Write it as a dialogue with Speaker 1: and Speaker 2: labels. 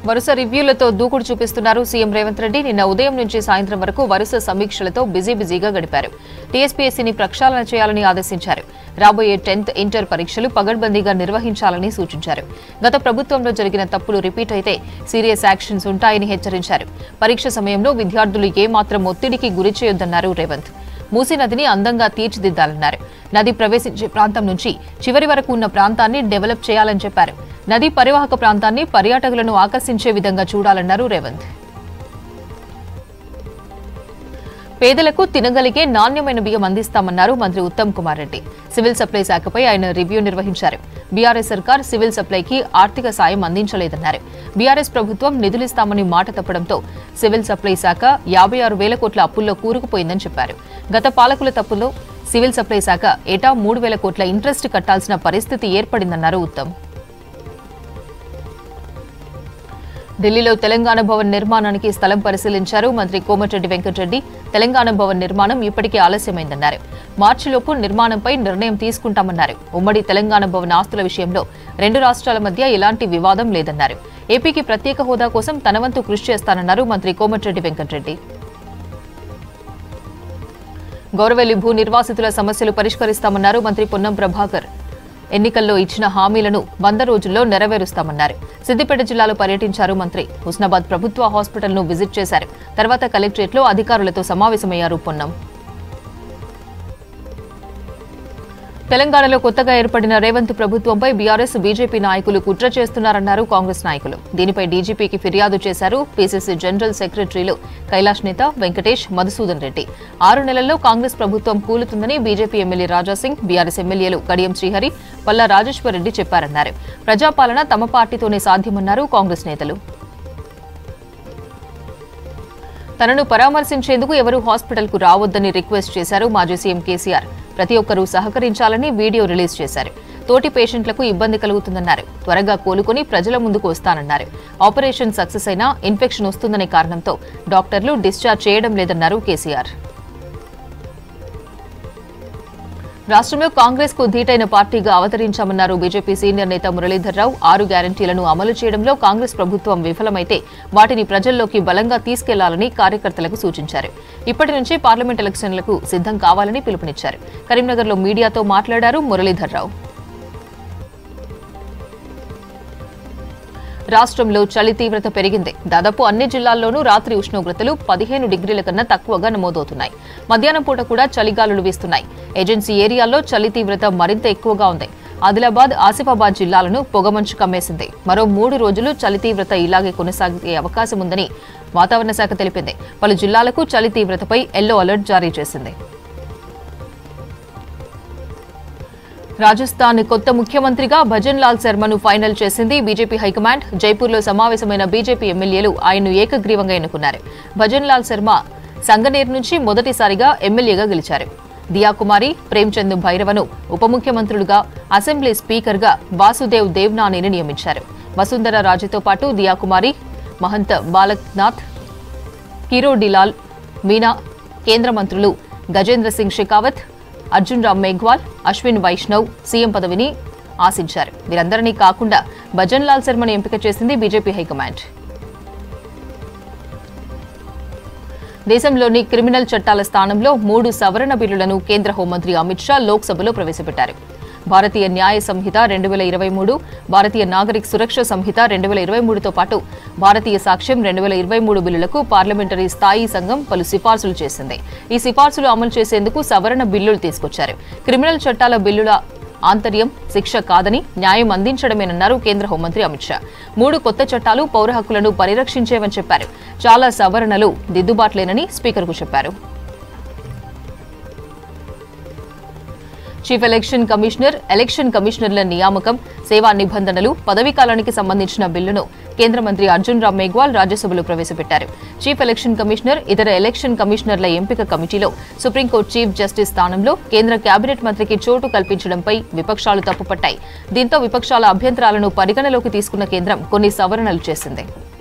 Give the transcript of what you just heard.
Speaker 1: వరుస రివ్యూలతో దూకుడు చూపిస్తున్నారు సీఎం రేవంత్ రెడ్డి నిన్న ఉదయం నుంచి సాయంత్రం వరకు వరుస సమీక్షలతో బిజీ బిజీగా గడిపారు టీఎస్పీఎస్సీని ప్రక్షాళన చేయాలని ఆదేశించారు రాబోయే టెన్త్ ఇంటర్ పరీక్షలు పగడ్బందీగా నిర్వహించాలని సూచించారు గత ప్రభుత్వంలో జరిగిన తప్పులు రిపీట్ అయితే సీరియస్ యాక్షన్స్ ఉంటాయని హెచ్చరించారు పరీక్ష సమయంలో విద్యార్థులు ఏమాత్రం ఒత్తిడికి గురి చేయొద్దన్నారు రేవంత్ మూసీ నదిని అందంగా తీర్చిదిద్దాలన్నారు నది ప్రవేశించే ప్రాంతం నుంచి చివరి వరకు ఉన్న ప్రాంతాన్ని డెవలప్ చేయాలని చెప్పారు నదీ పరివాహక ప్రాంతాన్ని పర్యాటకులను ఆకర్షించే విధంగా చూడాలన్నారు రేవంత్ పేదలకు తినగలిగే నాణ్యమైన బియ్యం అందిస్తామన్నారు మంత్రి ఉత్తమ్ కుమార్ రెడ్డి సివిల్ సప్లై శాఖపై ఆయన రివ్యూ నిర్వహించారు బీఆర్ఎస్ సర్కార్ సివిల్ సప్లైకి ఆర్థిక సాయం అందించలేదన్నారు బీఆర్ఎస్ ప్రభుత్వం నిధులిస్తామని మాట తప్పడంతో సివిల్ సప్లై శాఖ యాభై ఆరు వేల కోట్ల అప్పుల్లో కూరుకుపోయిందని చెప్పారు గత పాలకుల తప్పులో సివిల్ సప్లై శాఖ ఏటా మూడు వేల కోట్ల ఇంట్రెస్ట్ కట్టాల్సిన పరిస్థితి ఏర్పడిందన్నారు ఉత్తమ్ ఢిల్లీలో తెలంగాణ భవన్ నిర్మాణానికి స్థలం పరిశీలించారు మంత్రి కోమటిరెడ్డి వెంకటరెడ్డి తెలంగాణ భవన్ నిర్మాణం ఇప్పటికే ఆలస్యమైందన్నారు మార్చిలోపు నిర్మాణంపై నిర్ణయం తీసుకుంటామన్నారు ఉమ్మడి తెలంగాణ భవన్ ఆస్తుల విషయంలో రెండు రాష్ట్రాల మధ్య ఎలాంటి వివాదం లేదన్నారు ఏపీకి ప్రత్యేక హోదా కోసం తన వంతు కృషి చేస్తానన్నారు మంత్రి కోమటిరెడ్డి వెంకటరెడ్డి గౌరవెల్లి భూ నిర్వాసితుల సమస్యలు పరిష్కరిస్తామన్నారు మంత్రి పొన్నం ప్రభాకర్ ఎన్నికల్లో ఇచ్చిన హామీలను వంద రోజుల్లో నెరవేరుస్తామన్నారు సిద్దిపేట జిల్లాలో పర్యటించారు మంత్రి హుస్నాబాద్ ప్రభుత్వ హాస్పిటల్ను విజిట్ చేశారు తర్వాత కలెక్టరేట్లో అధికారులతో సమావేశమయ్యారు పొన్నం తెలంగాణలో కొత్తగా ఏర్పడిన రేవంత్ ప్రభుత్వంపై బీఆర్ఎస్ బీజేపీ నాయకులు కుట్ర చేస్తున్నారన్నారు కాంగ్రెస్ నాయకులు దీనిపై డీజీపీకి ఫిర్యాదు చేశారు పీసీసీ జనరల్ సెక్రటరీలు కైలాష్ నేత వెంకటేష్ మధుసూదన్ రెడ్డి ఆరు నెలల్లో కాంగ్రెస్ ప్రభుత్వం కూలుతుందని బీజేపీ ఎమ్మెల్యే రాజాసింగ్ బీఆర్ఎస్ ఎమ్మెల్యేలు కడియం శ్రీహరి పల్లా రాజేశ్వర్ రెడ్డి చెప్పారన్నారు ప్రజాపాలన తమ పార్టీతోనే సాధ్యమన్నారు కాంగ్రెస్ నేతలు తనను పరామర్శించేందుకు ఎవరూ హాస్పిటల్కు రావద్దని రిక్వెస్ట్ చేశారు మాజీ సీఎం కేసీఆర్ ప్రతి ఒక్కరూ సహకరించాలని వీడియో రిలీజ్ చేశారు తోటి పేషెంట్లకు ఇబ్బంది కలుగుతుందన్నారు త్వరగా కోలుకొని ప్రజల ముందుకు వస్తానన్నారు ఆపరేషన్ సక్సెస్ అయినా ఇన్ఫెక్షన్ వస్తుందనే కారణంతో డాక్టర్లు డిశ్చార్జ్ చేయడం లేదన్నారు కేసీఆర్ రాష్ట్రంలో కాంగ్రెస్ కు ధీటైన పార్టీగా అవతరించామన్నారు బీజేపీ సీనియర్ నేత మురళీధర్ రావు ఆరు గ్యారంటీలను అమలు చేయడంలో కాంగ్రెస్ ప్రభుత్వం విఫలమైతే వాటిని ప్రజల్లోకి బలంగా తీసుకెళ్లాలని కార్యకర్తలకు సూచించారు ఇప్పటి నుంచే పార్లమెంట్ ఎలక్షన్లకు సిద్ధం కావాలని పిలుపునిచ్చారు కరీంనగర్లో మీడియాతో మాట్లాడారు మురళీధర్ రావు రాష్ట్రంలో చలి తీవ్రత పెరిగింది దాదాపు అన్ని జిల్లాల్లోనూ రాత్రి ఉష్ణోగ్రతలు పదిహేను డిగ్రీల కన్నా తక్కువగా నమోదవుతున్నాయి మధ్యాహ్నం పూట కూడా చలిగాలులు వీస్తున్నాయి ఏజెన్సీ ఏరియాల్లో చలి తీవ్రత మరింత ఎక్కువగా ఉంది ఆదిలాబాద్ ఆసిఫాబాద్ జిల్లాలను పొగమంచు కమ్మేసింది మరో మూడు రోజులు చలి తీవ్రత ఇలాగే కొనసాగే అవకాశం ఉందని వాతావరణ శాఖ తెలిపింది పలు జిల్లాలకు చలి తీవ్రతపై ఎల్లో అలర్ట్ జారీ చేసింది రాజస్థాన్ కొత్త ముఖ్యమంత్రిగా భజన్ లాల్ శర్మను ఫైనల్ చేసింది బీజేపీ హైకమాండ్ జైపూర్లో సమావేశమైన బీజేపీ ఎమ్మెల్యేలు ఆయన్ను ఏకగ్రీవంగా ఎన్నుకున్నారు భజన్ లాల్ శర్మ సంగనేర్ నుంచి మొదటిసారిగా ఎమ్మెల్యేగా గెలిచారు దియాకుమారి ప్రేమ్చంద్ భైరవను ఉప ముఖ్యమంత్రులుగా అసెంబ్లీ స్పీకర్గా వాసుదేవ్ దేవ్నానిని నియమించారు వసుంధర రాజుతో పాటు దియాకుమారి మహంత్ బాలక్నాథ్ కిరోడిలాల్ మీనా కేంద్ర మంత్రులు గజేంద్ర సింగ్ షెకావత్ అర్జున్ రామ్ మేఘ్వాల్ అశ్విన్ వైష్ణవ్ సీఎం పదవిని ఆశించారు వీరందరినీ కాకుండా భజన్ లాల్ శర్మను ఎంపిక చేసింది బీజేపీ హైకమాండ్ దేశంలోని క్రిమినల్ చట్టాల స్థానంలో మూడు సవరణ బిల్లులను కేంద్ర హోంమంత్రి అమిత్ షా లోక్సభలో ప్రవేశపెట్టారు భారతీయ న్యాయ సంహిత రెండు వేల ఇరవై మూడు భారతీయ నాగరిక సురక్ష సంహిత రెండు వేల ఇరవై మూడుతో పాటు భారతీయ సాక్ష్యం రెండు వేల ఇరవై మూడు బిల్లులకు పార్లమెంటరీ స్థాయి సంఘం పలు సిఫార్సులు చేసింది ఈ సిఫార్సులు అమలు చేసేందుకు సవరణ బిల్లులు తీసుకొచ్చారు క్రిమినల్ చట్టాల బిల్లుల ఆంతర్యం శిక్ష కాదని న్యాయం అందించడమేనన్నారు కేంద్ర హోంమంత్రి అమిత్ షా మూడు కొత్త చట్టాలు పౌర హక్కులను పరిరక్షించేవని చెప్పారు చాలా సవరణలు దిద్దుబాట్లేనని స్పీకర్కు చెప్పారు చీఫ్ ఎలక్షన్ కమిషనర్ ఎలక్షన్ కమిషనర్ల నియామకం సేవా నిబంధనలు పదవీ కాలానికి సంబంధించిన బిల్లును కేంద్ర మంత్రి అర్జున్ రామ్ మేఘ్వాల్ రాజ్యసభలో ప్రవేశపెట్టారు చీఫ్ ఎలక్షన్ కమిషనర్ ఇతర ఎలక్షన్ కమిషనర్ల ఎంపిక కమిటీలో సుప్రీంకోర్టు చీఫ్ జస్టిస్ స్థానంలో కేంద్ర కేబినెట్ మంత్రికి చోటు కల్పించడంపై విపక్షాలు తప్పుపట్టాయి దీంతో విపక్షాల అభ్యంతరాలను పరిగణలోకి తీసుకున్న కేంద్రం కొన్ని సవరణలు చేసింది